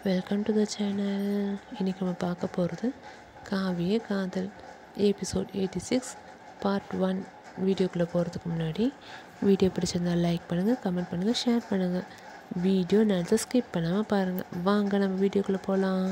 welcome to the channel இன்றைக்கி நம்ம பார்க்க போகிறது காவிய காதல் episode eighty six part one வீடியோக்குள்ளே போகிறதுக்கு முன்னாடி வீடியோ பிடிச்சிருந்தால் லைக் பண்ணுங்கள் கமெண்ட் பண்ணுங்கள் ஷேர் பண்ணுங்கள் வீடியோ நேரத்தை ஸ்கிப் பண்ணாமல் பாருங்கள் வாங்க நம்ம வீடியோக்குள்ளே போகலாம்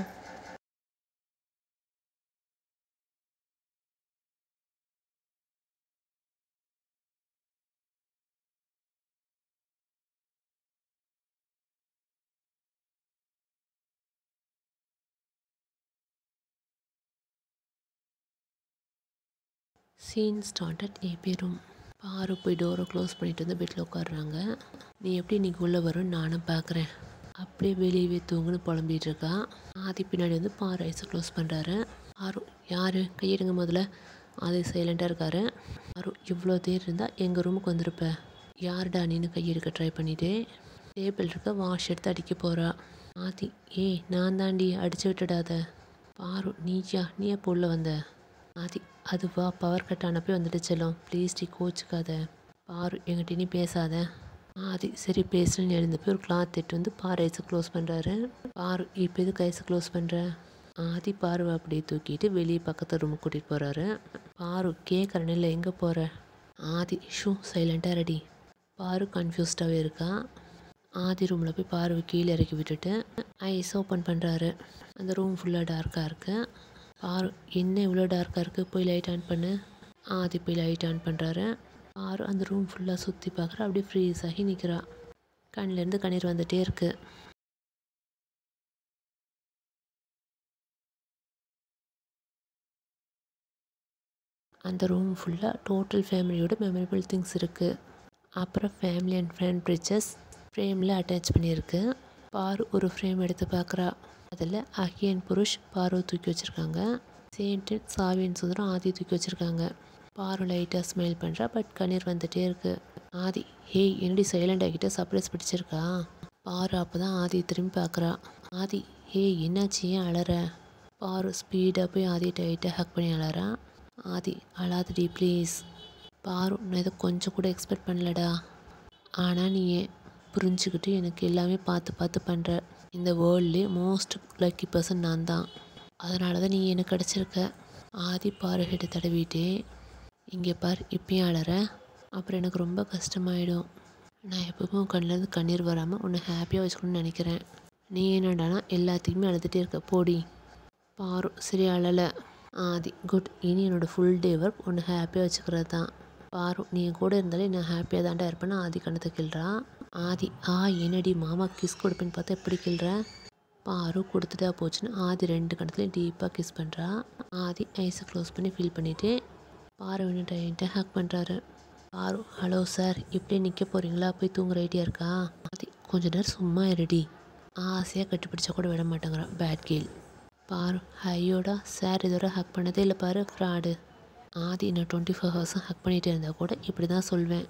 சீன் ஸ்டார்டட் ஏபி ரூம் பாரு போய் டோரை க்ளோஸ் பண்ணிட்டு வந்து பெட்டில் உட்காடுறாங்க நீ எப்படி இன்னைக்கு உள்ளே வரும் நானும் பார்க்குறேன் அப்படியே வெளியவே தூங்குன்னு புலம்பிட்டு இருக்கா ஆதி பின்னாடி வந்து பாரு ஐஸை க்ளோஸ் பண்ணுறாரு ஆரு யார் கையெடுங்க முதல்ல ஆதி சைலண்ட்டாக இருக்காரு ஆரு இவ்வளோ தேர் இருந்தால் எங்கள் ரூமுக்கு வந்திருப்ப யாருடா நீனு கையெடுக்க ட்ரை பண்ணிட்டு டேபிள் இருக்க வாஷ் எடுத்து அடிக்க போகிறா ஆதி ஏய் நான் தாண்டி அடிச்சு விட்டுடாத பாரு நீயா நீ எப்போ உள்ள வந்த ஆதி அதுவா பவர் கட் ஆனப்போ வந்துட்டு செல்லும் ப்ளீஸ் டி கோச்சுக்காத பாரு எங்கிட்ட நீ பேசாத ஆதி சரி பேசுன்னு எழுந்த போய் ஒரு கிளாத் எடுத்து வந்து பாரு ஐஸை க்ளோஸ் பண்ணுறாரு பாரு இப்போ எதுக்கு ஐஸை க்ளோஸ் பண்ணுற ஆதி பார்வை அப்படியே தூக்கிட்டு வெளியே பக்கத்து ரூமுக்கு கூட்டிகிட்டு போகிறாரு பாரு கேட்குறேன் இல்லை எங்கே போகிற ஆதி ஷூ சைலண்ட்டாக ரெடி பாரு கன்ஃபியூஸ்டாகவே இருக்கா ஆதி ரூமில் போய் பார்வை கீழே இறக்கி விட்டுட்டு ஐஸ் ஓப்பன் பண்ணுறாரு அந்த ரூம் ஃபுல்லாக டார்க்காக இருக்கு பாரு என்ன இவ்வளோ டார்க்காக இருக்குது போய் லைட் ஆன் பண்ணு ஆதி போய் லைட் ஆன் பண்ணுறாரு பாரு அந்த ரூம் ஃபுல்லாக சுற்றி பார்க்குற அப்படியே ஃப்ரீஸ் ஆகி நிற்கிறா கண்ணிலேருந்து கண்ணீர் வந்துட்டே இருக்கு அந்த ரூம் ஃபுல்லாக டோட்டல் ஃபேமிலியோட மெமரபிள் திங்ஸ் இருக்குது அப்புறம் ஃபேமிலி அண்ட் ஃப்ரெண்ட் பிரிட்ஜஸ் ஃப்ரேமில் அட்டாச் பண்ணியிருக்கு பாரு ஒரு ஃப்ரேம் எடுத்து பார்க்குறா அதில் அஹியன் புருஷ் பாரு தூக்கி வச்சுருக்காங்க சேன்டன் சாவியன் சுந்தரம் ஆதி தூக்கி வச்சுருக்காங்க பாரு லைட்டாக ஸ்மைல் பண்ணுறா பட் கண்ணீர் வந்துட்டே இருக்கு ஆதி ஹேய் என்னடி சைலண்ட் ஆகிட்ட சர்ப்ரைஸ் பிடிச்சிருக்கா பாரு அப்போ தான் ஆதி திரும்பி பார்க்குறா ஆதி ஹேய் என்னாச்சு ஏன் அலற பாரு ஸ்பீடாக போய் ஆதி டைட்டாக ஹக் பண்ணி அலறா ஆதி அழாதடி ப்ளீஸ் பாரு நான் இதை கொஞ்சம் கூட எக்ஸ்பெக்ட் பண்ணலடா ஆனால் நீ ஏன் புரிஞ்சுக்கிட்டு எனக்கு எல்லாமே பார்த்து பார்த்து பண்ணுற இந்த வேர்ல்ட்லேயே மோஸ்ட் லக்கி பர்சன் நான் தான் அதனால தான் நீ எனக்கு கிடச்சிருக்க ஆதி பாரு ஹெட்டு தடவிட்டே இங்கே பார் இப்பயும் அழற அப்புறம் எனக்கு ரொம்ப கஷ்டமாயிடும் நான் எப்பவுமே உன் கண்ணிலேருந்து கண்ணீர் வராமல் உன்னை ஹாப்பியாக வச்சுக்கணும்னு நினைக்கிறேன் நீ என்னடானா எல்லாத்தையுமே அழுதுகிட்டே இருக்க போடி பாரு சரி அழலை ஆதி குட் இனி என்னோடய ஃபுல் டே ஒர்க் உன்னை ஹாப்பியாக வச்சுக்கிறது தான் பாரு நீ என் கூட இருந்தாலே நான் ஹாப்பியாக தான்டா இருப்பேன்னு ஆதி கணத்தை கிள்றா ஆதி ஆ என்னடி மாமா கிஸ் கொடுப்பேன்னு பார்த்தா எப்படி கிள்ற பாரு கொடுத்துட்டா போச்சுன்னு ஆதி ரெண்டு கணத்துலையும் டீப்பாக கிஸ் பண்ணுறா ஆதி ஐஸை க்ளோஸ் பண்ணி ஃபீல் பண்ணிவிட்டு பாரு வேணும் டைன்ட்டு ஹேக் பண்ணுறாரு பாரு ஹலோ சார் இப்படியே நிற்க போகிறீங்களா போய் தூங்குற ஐடியா இருக்கா ஆதி கொஞ்ச நேரம் சும்மா இருடி ஆசையாக கட்டிப்பிடிச்சா கூட விட மாட்டேங்கிறான் பேட் கீல் பாரு ஐயோடா சார் இதுவரை ஹக் பண்ணதே இல்லை பாரு ஃப்ராடு ஆதி நான் டுவெண்ட்டி ஃபோர் ஹவர்ஸும் ஹக் பண்ணிகிட்டே இருந்தால் கூட இப்படி தான் சொல்வேன்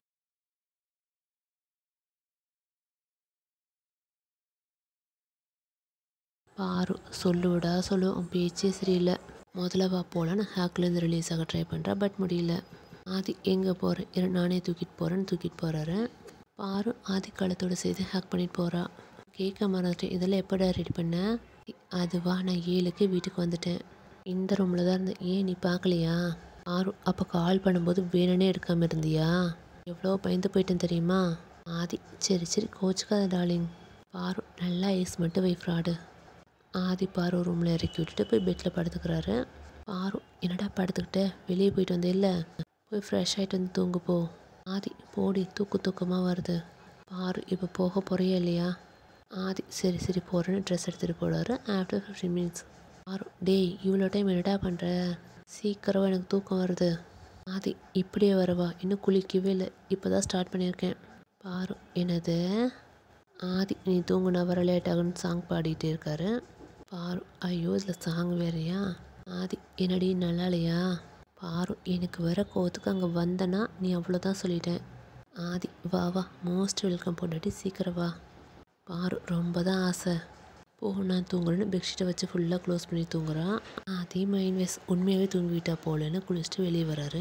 பாரு சொல்லுவிடா சொல்லு உன் பேச்சே சரியில்லை முதல்ல வா போகலான்னு ஹேக்லேருந்து ரிலீஸ் ஆக ட்ரை பண்ணுறா பட் முடியல ஆதி எங்கே போகிறேன் இரு நானே தூக்கிட்டு போகிறேன்னு தூக்கிட்டு போகிறாரு பாரு ஆதி காலத்தோடு சேர்த்து ஹேக் பண்ணிட்டு போகிறா கேட்க மறந்துட்டேன் இதெல்லாம் எப்படா ரெடி பண்ண அதுவா நான் ஏழுக்கு வீட்டுக்கு வந்துட்டேன் இந்த ரூமில் தான் இருந்தேன் ஏன் நீ பார்க்கலையா ஆறு அப்போ கால் பண்ணும்போது வேணும்னே எடுக்காமல் இருந்தியா எவ்வளோ பயந்து போயிட்டேன் தெரியுமா ஆதி சரி சரி கோச்சுக்காத டார்லிங் பாரு நல்லா ஐஸ் மட்டும் வை ஃப்ராடு ஆதி பாரு ரூமில் இறக்கி விட்டுட்டு போய் பெட்டில் படுத்துக்கிறாரு பாரு என்னடா படுத்துக்கிட்ட வெளியே போயிட்டு வந்தே இல்லை போய் ஃப்ரெஷ் ஆகிட்டு வந்து தூங்கு போ ஆதி போடி தூக்கு தூக்கமாக வருது பாரு இப்போ போக போறியா இல்லையா ஆதி சரி சரி போகிறேன்னு ட்ரெஸ் எடுத்துகிட்டு போடுவார் ஆஃப்டர் ஃபிஃப்டீன் மினிட்ஸ் பாரு டேய் இவ்வளோ டைம் என்னடா பண்ணுற சீக்கிரமாக எனக்கு தூக்கம் வருது ஆதி இப்படியே வரவா இன்னும் குளிக்கவே இல்லை இப்போ தான் ஸ்டார்ட் பண்ணியிருக்கேன் பாரு என்னது ஆதி நீ தூங்குனா வர லேட் ஆகுன்னு சாங் பாடிட்டே இருக்காரு பாரு ஐயோ இதில் சாங் வேறையா ஆதி என்னடி நல்லா இல்லையா பாரு எனக்கு வர கோவத்துக்கு அங்கே வந்தனா நீ அவ்வளோதான் சொல்லிட்டேன் ஆதி வா வா மோஸ்ட் வெல்கம் பொண்டாட்டி சீக்கிரம் வா பாரு ரொம்ப தான் ஆசை போ நான் தூங்குறேன்னு பெட்ஷீட்டை வச்சு ஃபுல்லாக க்ளோஸ் பண்ணி தூங்குறான் அதே மைண்ட் வைஸ் உண்மையாகவே தூங்கிட்டா போலன்னு குளிச்சுட்டு வெளியே வராரு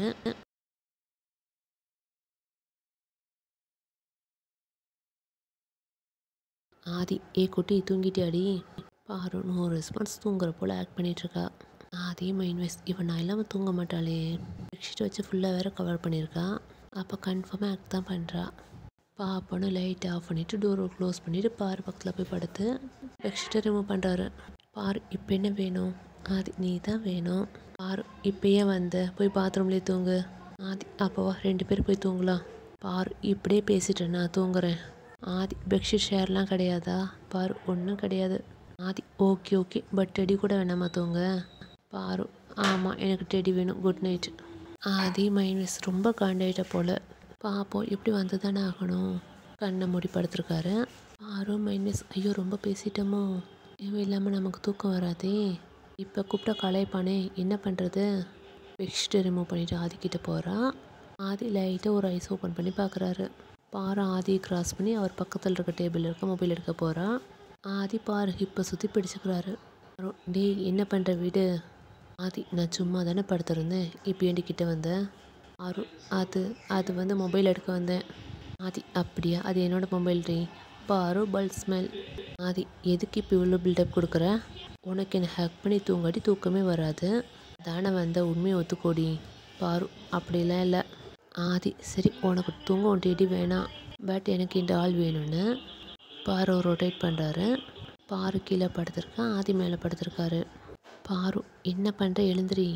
ஆதி ஏ குட்டி தூங்கிட்டியாடி பாரு நோ ரெஸ்பான்ஸ் தூங்குற போல் ஆக்ட் பண்ணிகிட்ருக்கா ஆதி மைண்ட் வைஸ் இவன் நான் இல்லாமல் தூங்க மாட்டாளே பெட்ஷீட் வச்சு ஃபுல்லாக வேற கவர் பண்ணியிருக்கா அப்போ கன்ஃபார்மாக ஆக்ட் தான் பண்ணுறா பாப்பனும் லைட் ஆஃப் பண்ணிவிட்டு டோரை க்ளோஸ் பண்ணிவிட்டு பாரு பக்கத்தில் போய் படுத்து பெட்ஷீட்டை ரிமூவ் பண்ணுறாரு பாரு இப்போ என்ன வேணும் ஆதி நீ தான் வேணும் பாரு இப்போ ஏன் வந்த போய் பாத்ரூம்லேயே தூங்கு ஆதி அப்போவா ரெண்டு பேரும் போய் தூங்கலாம் பாரு இப்படியே பேசிட்டேன் நான் தூங்குறேன் ஆதி பெட்ஷீட் ஷேர்லாம் கிடையாதா பாரு ஒன்றும் கிடையாது Aadhi okay okay but teddy கூட வேணாமா தூங்க பாரு ஆமாம் எனக்கு டெடி வேணும் good night Aadhi mind voice ரொம்ப காண்டாயிட்ட போல் பாப்போம் இப்படி வந்து தானே ஆகணும் கண்ணை மூடி படுத்திருக்காரு பாரு மைண்ட் வைஸ் ஐயோ ரொம்ப பேசிட்டோமோ இவன் இல்லாமல் நமக்கு தூக்கம் வராதே இப்போ கூப்பிட்டா களைப்பானே என்ன பண்ணுறது பெட்ஷீட்டை ரிமூவ் பண்ணிவிட்டு ஆதிக்கிட்ட போகிறான் ஆதி லைட்டாக ஒரு ஐஸ் ஓப்பன் பண்ணி பார்க்குறாரு பாரு ஆதியை கிராஸ் பண்ணி அவர் பக்கத்தில் இருக்க டேபிள் இருக்க மொபைல் எடுக்க போகிறான் ஆதி பாரு ஹிப்பை சுற்றி பிடிச்சிக்கிறாரு அப்புறம், டேய் என்ன பண்ணுற வீடு ஆதி நான் சும்மா தானே படுத்திருந்தேன் இப்போ ஏண்டி கிட்ட வந்தேன் ஆரு அது அது வந்து மொபைல் எடுக்க வந்தேன் ஆதி அப்படியா அது என்னோட மொபைல் ரீ பாரு பல் ஸ்மெல் ஆதி எதுக்கு இப்போ இவ்வளோ பில்டப் கொடுக்குற உனக்கு என்ன ஹேக் பண்ணி தூங்காட்டி தூக்கமே வராது தானே வந்த உண்மையை ஒத்துக்கோடி பாரு அப்படிலாம் இல்லை ஆதி சரி உனக்கு தூங்க உன் டெடி வேணாம் பட் எனக்கு இந்த ஆள் வேணும்னு பாரு ரொட்டேட் பண்ணுறாரு பாரு கீழே படுத்திருக்கான் ஆதி மேலே படுத்திருக்காரு பாரு என்ன பண்ணுற எழுந்திரி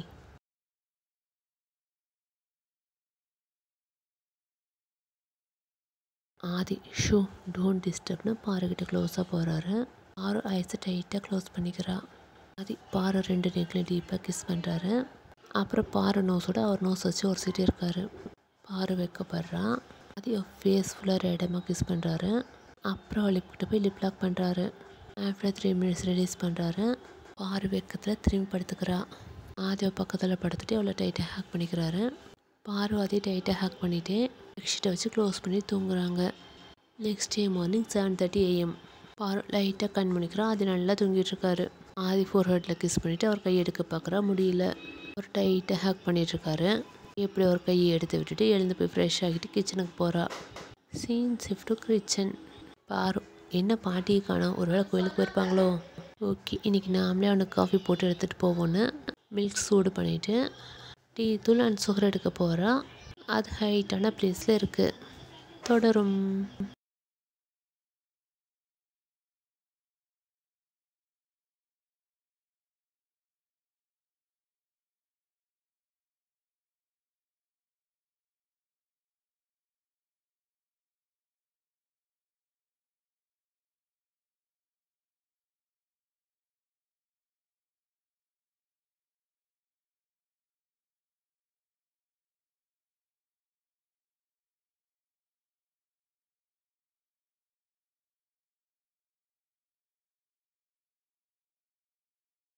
ஆதி ஷூ டோன்ட் டிஸ்டர்ப்னு பாருக்கிட்ட க்ளோஸாக போகிறாரு பாரு ஐஸை டைட்டாக க்ளோஸ் பண்ணிக்கிறா ஆதி பாரு ரெண்டு நெக்லையும் டீப்பாக கிஸ் பண்ணுறாரு அப்புறம் பாரு நோஸோட அவர் நோஸ் வச்சு ஒரு சீட்டு இருக்காரு பாரு வைக்கப்படுறான் அது ஃபேஸ் ஃபுல்லாக ரெடமாக கிஸ் பண்ணுறாரு அப்புறம் லிப்கிட்ட போய் லிப் லாக் பண்ணுறாரு ஆஃப்டர் த்ரீ மினிட்ஸ் ரிலீஸ் பண்ணுறாரு பாரு வெக்கத்தில் திரும்பி படுத்துக்கிறா ஆதி அவ பக்கத்தில் படுத்துட்டு அவளை டைட்டாக ஹேக் பண்ணிக்கிறாரு பாரு அதே டைட்டாக ஹேக் பண்ணிவிட்டு பெட்ஷீட்டை வச்சு க்ளோஸ் பண்ணி தூங்குறாங்க next day morning seven thirty AM பாரு லைட்டாக கண் பண்ணிக்கிறா அது நல்லா தூங்கிட்டு இருக்காரு ஆதி ஃபோர் ஹெட்டில் கிஸ் பண்ணிவிட்டு அவர் கையை எடுக்க பார்க்குறா முடியல அவர் டைட்டாக ஹேக் பண்ணிகிட்ருக்காரு எப்படி அவர் கையை எடுத்து விட்டுட்டு எழுந்து போய் ஃப்ரெஷ் ஆகிட்டு கிச்சனுக்கு போகிறா சீன் ஷிஃப்ட் டு கிச்சன் பாரு என்ன பாட்டியை காணோம் ஒருவேளை கோயிலுக்கு போயிருப்பாங்களோ ஓகே இன்றைக்கி நாமளே அவனுக்கு காஃபி போட்டு எடுத்துகிட்டு போவோன்னு மில்க் சூடு பண்ணிவிட்டு டீ தூள் அண்ட் சுகர் எடுக்க போகிறா அது ஹைட்டான ப்ளேஸில் இருக்குது தொடரும்